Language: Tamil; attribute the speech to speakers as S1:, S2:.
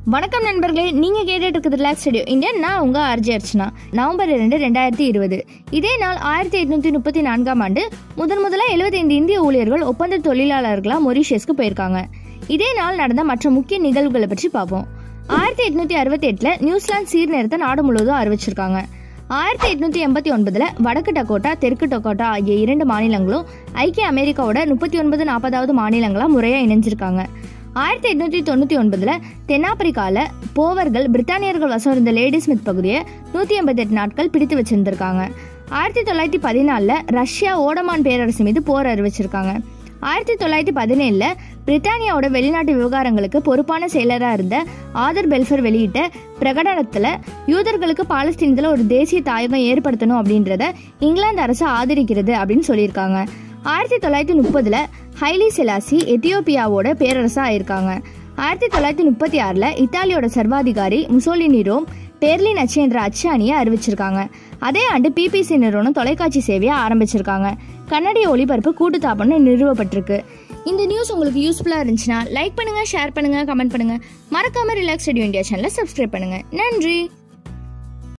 S1: வணக்கம் நண்பர்களே நீங்க கேட்டுட்டு இருக்கிறது ரிலாக்ஸ் ஸ்டுடியோ இந்தியா நான் உங்க ஆர்ஜி அர்ச்சனா நவம்பர் இரண்டு ரெண்டாயிரத்தி இருபது இதே நாள் ஆயிரத்தி எட்நூத்தி முப்பத்தி நான்காம் ஆண்டு முதன் முதலா 75 இந்திய ஊழியர்கள் ஒப்பந்த தொழிலாளர்களா மொரிஷியஸ்க்கு போயிருக்காங்க இதே நாள் நடந்த மற்ற முக்கிய நிகழ்வுகளை பற்றி பார்ப்போம் ஆயிரத்தி எட்நூத்தி அறுபத்தி எட்டுல நியூசிலாந்து சீர்நிறுத்த நாடு முழுவதும் அறிவிச்சிருக்காங்க ஆயிரத்தி எட்நூத்தி எண்பத்தி ஒன்பதுல வடக்கு டக்கோட்டா தெற்கு டக்கோட்டா ஆகிய இரண்டு மாநிலங்களும் ஐக்கிய அமெரிக்காவோட முப்பத்தி ஒன்பது நாற்பதாவது மாநிலங்களா முறையா இணைஞ்சிருக்காங்க ஆயிரத்தி எட்நூத்தி தொண்ணூத்தி ஒன்பதுல தென்னாப்பிரிக்கால போவர்கள் பிரித்தானியர்கள் வசம் இருந்த லேடி ஸ்மித் பகுதியை நூத்தி எண்பத்தி எட்டு நாட்கள் பிடித்து வச்சிருந்திருக்காங்க ஆயிரத்தி தொள்ளாயிரத்தி பதினாலில் ரஷ்யா ஓடமான் பேரரசு மீது போர் அறிவிச்சிருக்காங்க ஆயிரத்தி தொள்ளாயிரத்தி பதினேழுல பிரித்தானியாவோட வெளிநாட்டு விவகாரங்களுக்கு பொறுப்பான செயலராக இருந்த ஆதர் பெல்ஃபர் வெளியிட்ட பிரகடனத்தில் யூதர்களுக்கு பாலஸ்தீனத்தில் ஒரு தேசிய தாயகம் ஏற்படுத்தணும் அப்படின்றத இங்கிலாந்து அரசு ஆதரிக்கிறது அப்படின்னு சொல்லியிருக்காங்க ஆயிரத்தி தொள்ளாயிரத்தி முப்பதுல ஹைலி செலாசி எத்தியோப்பியாவோட பேரரசாக ஆயிருக்காங்க ஆயிரத்தி தொள்ளாயிரத்தி முப்பத்தி ஆறில் இத்தாலியோட சர்வாதிகாரி முசோலினி ரோம் பேர்லின் அச்சு என்ற அச்சு அணியை அறிவிச்சிருக்காங்க அதே ஆண்டு பிபிசி நிறுவனம் தொலைக்காட்சி சேவையை ஆரம்பிச்சிருக்காங்க கன்னடிய ஒளிபரப்பு கூட்டுத்தாபனம் நிறுவப்பட்டிருக்கு இந்த நியூஸ் உங்களுக்கு யூஸ்ஃபுல்லாக இருந்துச்சுன்னா லைக் பண்ணுங்க ஷேர் பண்ணுங்க கமெண்ட் பண்ணுங்க மறக்காம ரிலாக்ஸ் ஸ்டுடியோ இந்தியா சேனலை சப்ஸ்கிரைப் பண்ணுங்க நன்றி